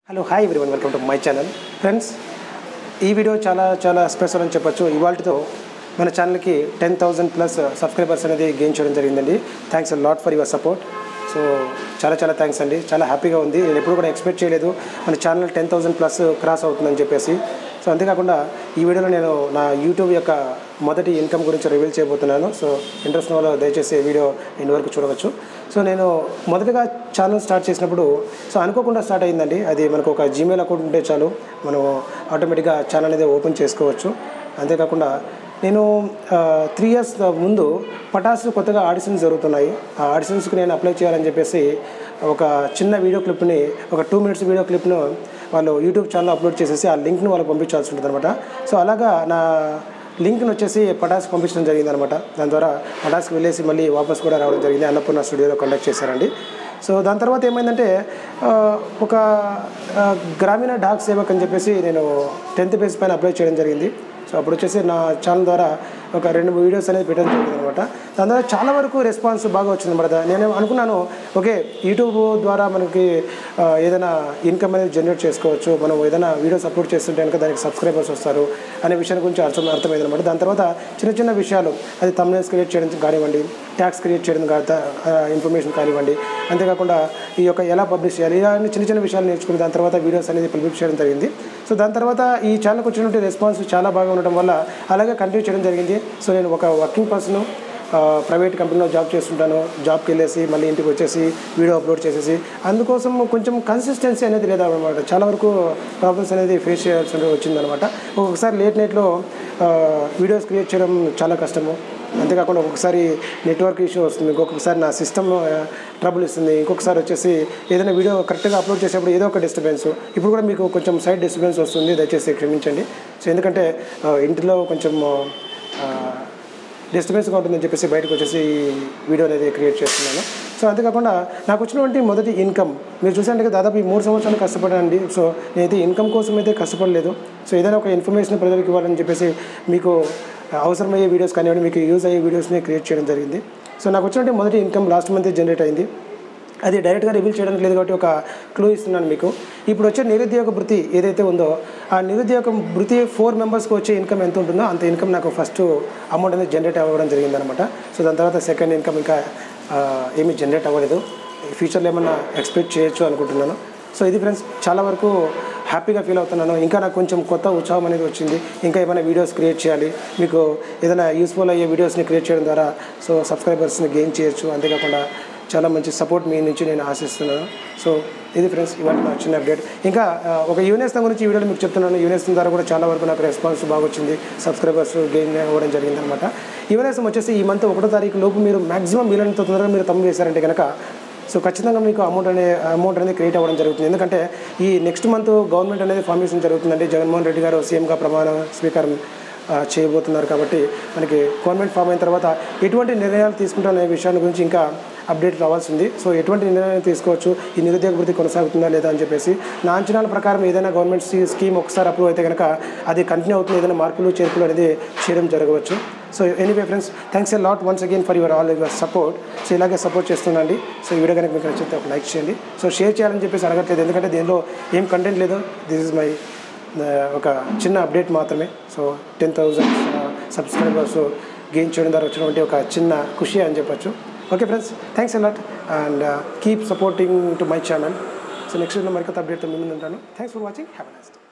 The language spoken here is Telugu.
hello hi everyone welcome to my channel friends ఈ వీడియో చాలా చాలా స్పెషల్ అని చెప్పొచ్చు ఇవాళతో మన ఛానల్కి టెన్ థౌజండ్ ప్లస్ సబ్స్క్రైబర్స్ అనేది గెయిన్ చేయడం జరిగిందండి thanks lot for your support so చాలా చాలా థ్యాంక్స్ అండి చాలా హ్యాపీగా ఉంది నేను ఎప్పుడు కూడా ఎక్స్పెక్ట్ చేయలేదు మన channel ten thousand plus cross అవుతుందని చెప్పేసి సో అంతేకాకుండా ఈ వీడియోలో నేను నా యూట్యూబ్ యొక్క మొదటి ఇన్కమ్ గురించి రివీల్ చేయబోతున్నాను సో ఇంట్రెస్ట్ ఉన్న వాళ్ళు దయచేసి ఈ వీడియో ఎండ్ వరకు చూడవచ్చు సో నేను మొదటగా ఛానల్ స్టార్ట్ చేసినప్పుడు సో అనుకోకుండా స్టార్ట్ అయిందండి అది మనకు ఒక జీమెయిల్ అకౌంట్ ఉంటే చాలు మనం ఆటోమేటిక్గా ఛానల్ అనేది ఓపెన్ చేసుకోవచ్చు అంతేకాకుండా నేను త్రీ ఇయర్స్ ముందు పటాస్ కొత్తగా ఆడిషన్స్ జరుగుతున్నాయి ఆ ఆడిషన్స్కి నేను అప్లై చేయాలని చెప్పేసి ఒక చిన్న వీడియో క్లిప్ని ఒక టూ మినిట్స్ వీడియో క్లిప్ను వాళ్ళు యూట్యూబ్ ఛానల్ అప్లోడ్ చేసేసి ఆ లింక్ను వాళ్ళకి పంపించాల్సి ఉంటుంది అనమాట సో అలాగా నా లింక్ని వచ్చేసి పటాస్ పంపించడం జరిగింది అనమాట దాని ద్వారా పటాస్కి వెళ్ళేసి మళ్ళీ వాపస్ కూడా రావడం జరిగింది అన్నపూర్ణ స్టూడియోలో కండక్ట్ చేశారండి సో దాని తర్వాత ఏమైందంటే ఆ, ఒక ఆ, గ్రామీణ డాక్ సేవక్ అని చెప్పేసి నేను టెన్త్ బేస్ పైన అప్లై చేయడం జరిగింది సో అప్పుడు వచ్చేసి నా ఛానల్ ద్వారా ఒక రెండు మూడు వీడియోస్ అనేది పెట్టడం జరిగింది అనమాట దాని ద్వారా చాలా వరకు రెస్పాన్స్ బాగా వచ్చింది అనమాట నేను అనుకున్నాను ఓకే యూట్యూబ్ ద్వారా మనకి ఆ, ఏదైనా ఇన్కమ్ అనేది జనరేట్ చేసుకోవచ్చు మనం ఏదైనా వీడియోస్ అప్లోడ్ చేస్తుంటే కనుక దానికి సబ్స్క్రైబర్స్ వస్తారు అనే విషయాన్ని గురించి అర్థం అర్థమైంది అనమాట దాని తర్వాత చిన్న చిన్న విషయాలు అది తమ్నేల్స్ క్రియేట్ చేయడం కానివ్వండి ట్యాక్స్ క్రియేట్ చేయడం ఇన్ఫర్మేషన్ కానివ్వండి అంతేకాకుండా ఈ యొక్క ఎలా పబ్లిష్ చేయాలి ఇలా అన్ని చిన్న చిన్న విషయాలు నేర్చుకుని దాని తర్వాత వీడియోస్ అనేది పబ్లిష్ చేయడం జరిగింది సో దాని తర్వాత ఈ ఛానల్కి వచ్చినటువంటి రెస్పాన్స్ చాలా బాగా ఉండడం వల్ల అలాగే కంటిన్యూ చేయడం జరిగింది సో నేను ఒక వర్కింగ్ పర్సన్ ప్రైవేట్ కంపెనీలో జాబ్ చేస్తుంటాను జాబ్కి వెళ్ళేసి మళ్ళీ ఇంటికి వచ్చేసి వీడియో అప్లోడ్ చేసేసి అందుకోసం కొంచెం కన్సిస్టెన్సీ అనేది లేదన్నమాట చాలా వరకు ప్రాబ్లమ్స్ అనేది ఫేస్ చేయాల్సి వచ్చిందనమాట ఒక్కొక్కసారి లేట్ నైట్లో వీడియోస్ క్రియేట్ చేయడం చాలా కష్టము అంతేకాకుండా ఒక్కొక్కసారి నెట్వర్క్ ఇష్యూ వస్తుంది ఇంకొకసారి నా సిస్టమ్ ట్రబుల్ ఇస్తుంది ఇంకొకసారి వచ్చేసి ఏదైనా వీడియో కరెక్ట్గా అప్లోడ్ చేసేప్పుడు ఏదో ఒక డిస్టర్బెన్స్ ఇప్పుడు కూడా మీకు కొంచెం సైడ్ డిస్టర్బెన్స్ వస్తుంది దయచేసి క్షమించండి సో ఎందుకంటే ఆ, ఇంటిలో కొంచెం ఆ, డిస్టర్బెన్స్గా ఉంటుందని చెప్పేసి బయటకు వచ్చేసి ఈ వీడియో అనేది క్రియేట్ చేస్తున్నాను సో అంతేకాకుండా నాకు వచ్చినటువంటి మొదటి ఇన్కమ్ మీరు చూసారంటే దాదాపు ఈ మూడు సంవత్సరాలు కష్టపడానండి సో నేనైతే ఇన్కమ్ కోసం అయితే కష్టపడలేదు సో ఏదైనా ఒక ఇన్ఫర్మేషన్ ప్రజలకు ఇవ్వాలని చెప్పేసి మీకు అవసరమయ్యే వీడియోస్ కానివ్వండి మీకు యూజ్ అయ్యే వీడియోస్ని క్రియేట్ చేయడం జరిగింది సో నాకు వచ్చినటువంటి మొదటి ఇన్కమ్ లాస్ట్ మంత్ జనరేట్ అయింది అది డైరెక్ట్గా రివీల్ చేయడానికి లేదు కాబట్టి ఒక క్లూ ఇస్తున్నాను మీకు ఇప్పుడు వచ్చే నిరుద్యోగ భృతి ఏదైతే ఉందో ఆ నిరుద్యోగ భృతి ఫోర్ మెంబర్స్కి వచ్చే ఇన్కమ్ ఎంత ఉంటుందో అంత ఇన్కమ్ నాకు ఫస్ట్ అమౌంట్ అనేది జనరేట్ అవ్వడం జరిగిందనమాట సో దాని తర్వాత సెకండ్ ఇన్కమ్ ఇంకా ఆ, ఏమీ జనరేట్ అవ్వలేదు ఫ్యూచర్లో ఏమన్నా ఎక్స్పెక్ట్ చేయొచ్చు అనుకుంటున్నాను సో ఇది ఫ్రెండ్స్ చాలా వరకు హ్యాపీగా ఫీల్ అవుతున్నాను ఇంకా నాకు కొంచెం కొత్త ఉత్సాహం అనేది వచ్చింది ఇంకా ఏమైనా వీడియోస్ క్రియేట్ చేయాలి మీకు ఏదైనా యూస్ఫుల్ అయ్యే వీడియోస్ని క్రియేట్ చేయడం ద్వారా సో సబ్స్క్రైబర్స్ని గెయిన్ చేయొచ్చు అంతేకాకుండా చాలా మంచి సపోర్ట్ మీ నుంచి నేను ఆశిస్తున్నాను సో ఇది ఫ్రెండ్స్ ఇవాళ నా చిన్న అప్డేట్ ఇంకా ఆ, ఒక యూనియన్ గురించి ఈ వీడియోలో మీకు చెప్తున్నాను యూనియన్ ద్వారా కూడా చాలా వరకు నాకు రెస్పాన్స్ బాగా వచ్చింది సబ్స్క్రైబర్స్ గెయిన్ అవ్వడం జరిగింది అనమాట యూనియన్ వచ్చేసి ఈ మంత్ ఒకటో తారీఖు లోపు మీరు మాక్సిమం వీలైనంత తొందరగా మీరు తమ్ము వేశారంటే కనుక సో ఖచ్చితంగా మీకు అమౌంట్ అనే అమౌంట్ అనేది క్రియేట్ అవ్వడం జరుగుతుంది ఎందుకంటే ఈ నెక్స్ట్ మంత్ గవర్నమెంట్ అనేది ఫార్మేషన్ జరుగుతుందండి జగన్మోహన్ రెడ్డి గారు సీఎంగా ప్రమాణ స్వీకారం ఆ, చేయబోతున్నారు కాబట్టి మనకి గవర్నమెంట్ ఫామ్ అయిన తర్వాత ఎటువంటి నిర్ణయాలు తీసుకుంటారనే విషయాన్ని గురించి ఇంకా అప్డేట్ రావాల్సింది సో ఎటువంటి నిర్ణయం తీసుకోవచ్చు ఈ నిరుద్యోగ వృత్తి కొనసాగుతుందా లేదా అని చెప్పేసి నా అంచనాల ప్రకారం ఏదైనా గవర్నమెంట్ స్కీ- స్కీమ్ ఒకసారి అప్రూవ్ అయితే కనుక అది కంటిన్యూ అవుతుంది ఏదైనా మార్పులు చేర్పులు అనేది చేయడం జరగవచ్చు so anyway friends thanks a lot once again for your all your support so ఇలాగే సపోర్ట్ చేస్తుండండి సో ఈ వీడియో కనుక మీకు నచ్చితే ఒక లైక్ చేయండి సో షేర్ చేయాలని చెప్పేసి అడగట్లేదు ఎందుకంటే దీనిలో ఏం కంటెంట్ లేదు దిస్ ఇస్ మై ఒక చిన్న అప్డేట్ మాత్రమే so ten thousand subscribers gain చేయడం ద్వారా వచ్చినటువంటి ఒక చిన్న ఖుషి అని చెప్పొచ్చు okay friends thanks a lot and keep supporting to my channel so next మరికొత్త అప్డేట్తో మీ ముందు ఉంటాను thanks for watching have nice day